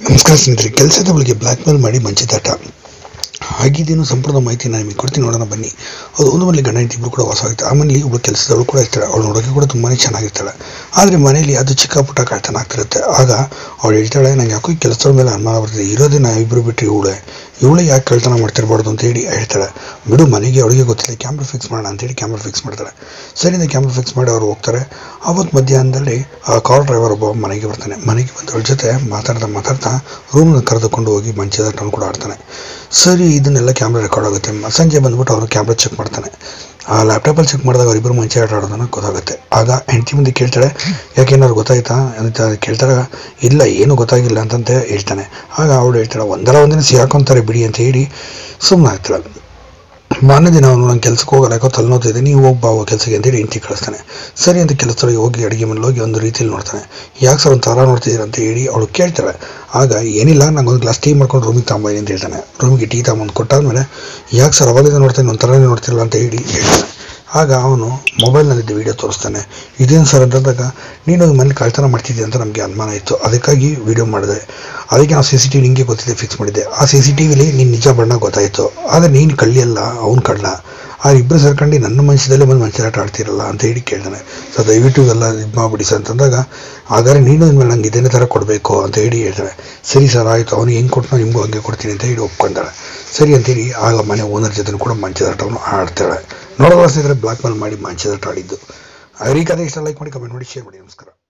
ನಮಸ್ಕಾರ ಸ್ನೇಹಿತರೆ ಕೆಲಸದ ಬಳಿಗೆ ಬ್ಲ್ಯಾಕ್ ಮೇಲ್ ಮಾಡಿ ಮಂಚಿದಾಟ ಆಗಿದ್ದೇನು ಸಂಪೂರ್ಣ ಮಾಹಿತಿ ನಾನು ನಿಮಗೆ ಕೊಡ್ತೀನಿ ನೋಡೋಣ ಬನ್ನಿ ಅದು ಒಂದು ಮನೇಲಿ ಗಂಡ ಹೆಂಡತಿ ಇಬ್ಬರು ಕೂಡ ವಾಸ ಆಗುತ್ತೆ ಆ ಮನೇಲಿ ಒಬ್ಬಳು ಕೆಲಸದವಳು ಕೂಡ ಇರ್ತಾಳೆ ಅವಳು ನೋಡೋಕೆ ಕೂಡ ತುಂಬಾ ಚೆನ್ನಾಗಿರ್ತಾಳೆ ಆದರೆ ಮನೇಲಿ ಅದು ಚಿಕ್ಕ ಪುಟ್ಟ ಕಳ್ತನ ಆಗ್ತಿರುತ್ತೆ ಆಗ ಅವಳು ಹೇಳ್ತಾಳೆ ನಂಗೆ ಯಾಕೋ ಈ ಕೆಲಸದ ಮೇಲೆ ಅನುಮಾನ ಬರ್ತದೆ ಇರೋದೇ ನಾ ಇಬ್ಬರು ಬಿಟ್ಟು ಇವಳೆ ಇವಳೇ ಯಾಕೆ ಕಳ್ತನ ಮಾಡ್ತಿರ್ಬಾರ್ದು ಅಂತ ಹೇಳಿ ಹೇಳ್ತಾಳೆ ಬಿಡು ಮನೆಗೆ ಅವಳಿಗೆ ಗೊತ್ತಿಲ್ಲ ಕ್ಯಾಮ್ರಾ ಫಿಕ್ಸ್ ಮಾಡೋಣ ಅಂತೇಳಿ ಕ್ಯಾಮ್ರಾ ಫಿಕ್ಸ್ ಮಾಡ್ತಾಳೆ ಸರಿಯಿಂದ ಕ್ಯಾಮ್ರಾ ಫಿಕ್ಸ್ ಮಾಡಿ ಅವರು ಹೋಗ್ತಾರೆ ಅವತ್ತು ಮಧ್ಯಾಹ್ನದಲ್ಲಿ ಆ ಕಾರ್ ಡ್ರೈವರ್ ಒಬ್ಬ ಮನೆಗೆ ಬರ್ತಾನೆ ಮನೆಗೆ ಬಂದು ಅವಳ ಜೊತೆ ಮಾತಾಡ್ತಾ ಮಾತಾಡ್ತಾ ರೂಮ್ನ ಕರೆದುಕೊಂಡು ಹೋಗಿ ಮಂಚದಾಟವನ್ನು ಕೂಡ ಆಡ್ತಾನೆ ಸರಿ ಇದನ್ನೆಲ್ಲ ಕ್ಯಾಮ್ರಾ ರೆಕಾರ್ಡ್ ಆಗುತ್ತೆ ಮ- ಸಂಜೆ ಬಂದ್ಬಿಟ್ಟು ಅವರು ಕ್ಯಾಮ್ರಾ ಚೆಕ್ ಮಾಡ್ತಾನೆ ಆ ಲ್ಯಾಪ್ಟಾಪಲ್ಲಿ ಚೆಕ್ ಮಾಡಿದಾಗ ಅವರಿಬ್ಬರು ಮಂಚೆ ಆಟ ಆಡೋದನ್ನ ಗೊತ್ತಾಗುತ್ತೆ ಆಗ ಹೆಂಡತಿ ಮುಂದೆ ಕೇಳ್ತಾಳೆ ಯಾಕೇನಾದ್ರು ಗೊತ್ತಾಯ್ತಾ ಅಂತ ಕೇಳ್ತಾಗ ಇಲ್ಲ ಏನೂ ಗೊತ್ತಾಗಿಲ್ಲ ಅಂತಂತ ಹೇಳ್ತಾನೆ ಆಗ ಅವಳು ಹೇಳ್ತಾಳೆ ಒಂದರ ಒಂದಿನ ಸಿಗಾಕೊಂತಾರೆ ಬಿಡಿ ಅಂತ ಹೇಳಿ ಸುಮ್ಮನೆ ಆಗ್ತಾಳೆ ಮಾರನೇ ದಿನ ಅವನು ನಾನು ಕೆಲಸಕ್ಕೆ ಹೋಗಲ್ಲ ಯಾಕೋ ತಲೆನೋತಿದೆ ನೀವು ಹೋಗಿ ಬಾ ಕೆಲಸಕ್ಕೆ ಅಂತೇಳಿ ಹೆಂಡತಿ ಕಳಿಸ್ತಾನೆ ಸರಿ ಅಂತ ಕೆಲಸದೊಳಗೆ ಹೋಗಿ ಅಡುಗೆ ಮನೇಲಿ ಹೋಗಿ ಒಂದು ರೀತಿಯಲ್ಲಿ ನೋಡ್ತಾನೆ ಯಾಕೆ ಸರ್ ಒಂದು ಥರ ನೋಡ್ತಿದ್ದೀರ ಅಂತ ಹೇಳಿ ಅವಳು ಕೇಳ್ತಾಳೆ ಆಗ ಏನಿಲ್ಲ ನಂಗೆ ಒಂದು ಗ್ಲಾಸ್ ಟೀ ಮಾಡ್ಕೊಂಡು ರೂಮಿಗೆ ತಗೊಂಬನಿ ಅಂತ ಹೇಳ್ತಾನೆ ರೂಮಿಗೆ ಟೀ ತಗೊಂಬಂದು ಕೊಟ್ಟಾದ್ಮೇಲೆ ಯಾಕೆ ಸರ್ ಅವಾಗಿಂದ ನೋಡ್ತಾನೆ ಒಂದು ಥರನೇ ನೋಡ್ತಿರಲ್ಲ ಅಂತ ಹೇಳಿ ಹೇಳ್ತಾನೆ ಆಗ ಅವನು ಮೊಬೈಲ್ನಲ್ಲಿದ್ದ ವಿಡಿಯೋ ತೋರಿಸ್ತಾನೆ ಇದೇನು ಸರ್ ಅಂತಂದಾಗ ನೀನು ಈ ಮನೇಲಿ ಕಳ್ತನ ಮಾಡ್ತಿದ್ದೆ ಅಂತ ನಮಗೆ ಅನುಮಾನ ಇತ್ತು ಅದಕ್ಕಾಗಿ ವಿಡಿಯೋ ಮಾಡಿದೆ ಅದಕ್ಕೆ ನಾವು ಸಿ ಸಿ ಟಿ ವಿ ನಿಂಗೆ ಗೊತ್ತಿದೆ ಫಿಕ್ಸ್ ಮಾಡಿದ್ದೆ ಆ ಸಿ ಸಿ ಟಿ ವಿಲಿ ನಿನ್ನ ನಿಜ ಬಣ್ಣ ಗೊತ್ತಾಯಿತು ಆದರೆ ನೀನು ಕಳ್ಳಿ ಅಲ್ಲ ಅವ್ನು ಕಳ್ಳ ಆ ಇಬ್ಬರು ಸೇರ್ಕೊಂಡು ನನ್ನ ಮನಸ್ಸದಲ್ಲೇ ಬಂದು ಮಂಚಾಟ ಆಡ್ತಿರಲ್ಲ ಅಂತ ಹೇಳಿ ಕೇಳ್ತಾನೆ ಸರ್ ದಯವಿಟ್ಟು ಎಲ್ಲ ಇದು ಮಾಡ್ಬಿಡಿ ಸರ್ ಅಂತಂದಾಗ ಹಾಗಾದ್ರೆ ನೀನು ಇನ್ಮೇಲೆ ನಂಗೆ ಇದೇನೇ ಥರ ಕೊಡಬೇಕು ಅಂತ ಹೇಳಿ ಹೇಳ್ತಾನೆ ಸರಿ ಸರ್ ಆಯಿತು ಅವನಿಗೆ ಹೆಂಗೆ ಕೊಟ್ಟು ನಿಮಗೂ ಹಂಗೆ ಕೊಡ್ತೀನಿ ಅಂತ ಹೇಳಿ ಒಪ್ಕೊಂತಾಳೆ ಸರಿ ಅಂತೇಳಿ ಆಗ ಮನೆ ಓನರ್ ಜೊತೆ ಕೂಡ ಮಂಚದಾಟವನ್ನು ಆಡ್ತಾಳೆ ನೋಡೋದು ಸ್ನೇಹಿತರೆ ಬ್ಲಾಕ್ ಮೇಲ್ ಮಾಡಿ ಮಂಚದಾಟ ಆಡಿದ್ದು ಈ ಕಥೆ ಇಷ್ಟ ಲೈಕ್ ಮಾಡಿ ಕಮೆಂಟ್ ಮಾಡಿ ಶೇರ್ ಮಾಡಿ ನಮಸ್ಕಾರ